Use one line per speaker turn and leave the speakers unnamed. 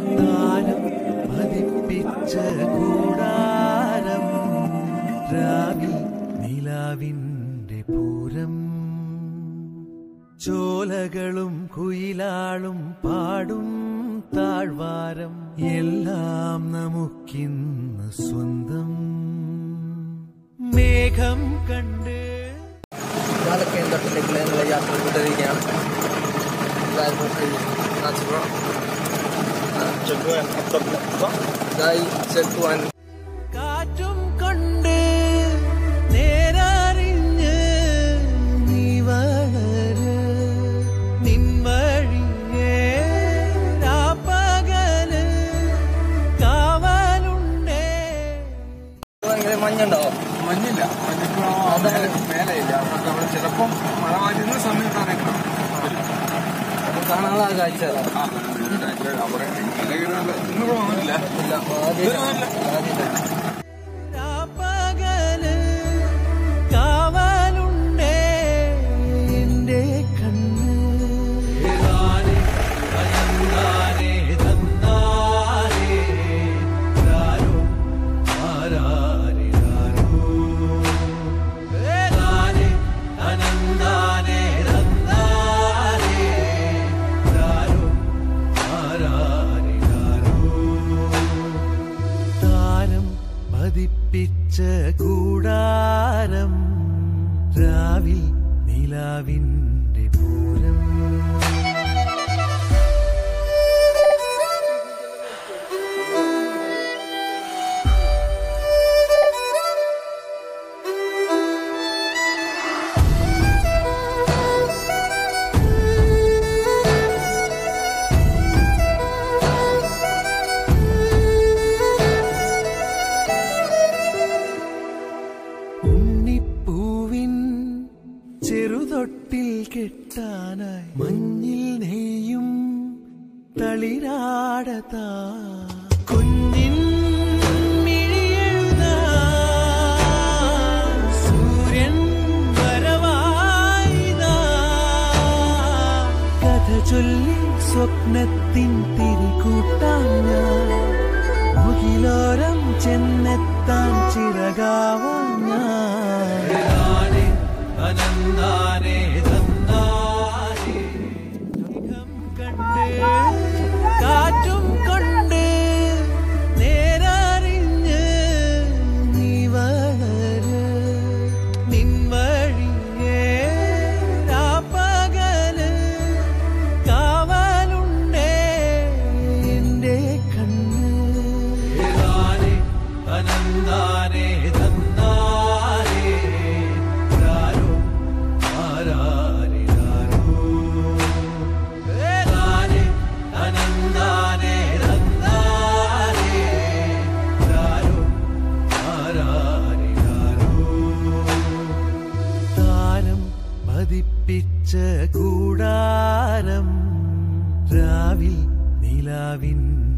താരം പതിപ്പിച്ച കൂടാരം രാവിൽ നിലാവിൻ്റെ പൂരം ചോലകളും കുയിലാളും പാടും താഴ്വാരം എല്ലാം നമുക്കിന്ന് സ്വന്തം മേഘം കണ്ട്
പാലക്കയം തൊട്ടിലേക്ക് ഞങ്ങളെ യാത്ര തുടരുകയാണ് ഇതായിരുന്നു നാച്ചുറൽ ഇതായി ചെക്കുവാൻ
കാറ്റും കൊണ്ട് നേരറിഞ്ഞ് നീ വളര് നിൻ വഴിയേ രാപ്പകല് കാവലുണ്ടേ
ഭയങ്കര മഞ്ഞുണ്ടോ
മഞ്ഞില്ല മഞ്ഞിപ്പോ
അതാണ്.
മേലെയില്ല അതുകൊണ്ട് അവിടെ ചിലപ്പം മഴ മാറ്റുന്ന സമയത്താണ്
അപ്പൊ കാണാനുള്ള ആ കാഴ്ച അതാണ്.
ആ അവിടെ ഇന്നിപ്പോ വന്നില്ല
ഇല്ല
ഇതൊരു
ആദ്യം ആദ്യം
രാപ്പകല് കാവലുണ്ടേ എന്റെ കണ്ണ് ഏതാനെ അനന്താനെ തന്നാരേ രാരോ ആരാരെ രാരോ ഏതാനെ അനന്താനെ തന്നാരേ രാരോ ആരാരെ രാരോ താരം പതിപ്പിച്ച കൂടാരം രാവിൽ നിലാവിൻ്റെ പൂരം ഉണ്ണിപ്പൂവിൻ ചെറുതൊട്ടിൽ കെട്ടാനായി മഞ്ഞിൽ നെയ്യും തളിരാടതാ കുഞ്ഞിൻ മിഴിയെഴുതാൻ സൂര്യൻ വരവായിതാ കഥ ചൊല്ലി സ്വപ്നത്തിൻ തിരികൂട്ടാൻ ഞാൻ മുകിലോരം ചെന്നെത്താൻ ചിറകാവാൻ ഞാൻ അനന്താനേ തന്നാനേ മേഘം കണ്ട് കാറ്റും കൊണ്ട് നേരറിഞ്ഞ് നീ വളര് നിൻ വഴിയേ രാപ്പകല് കാവലുണ്ടേ എന്റെ കണ്ണ് ഏതാനെ അനന്താനെ തന്നാരേ രാരോ ആരാരെ രാരോ ഏതാനെ അനന്താനെ തന്നാരേ രാരോ ആരാരെ രാരോ താരം പതിപ്പിച്ച കൂടാരം രാവിൽ നിലാവിൻ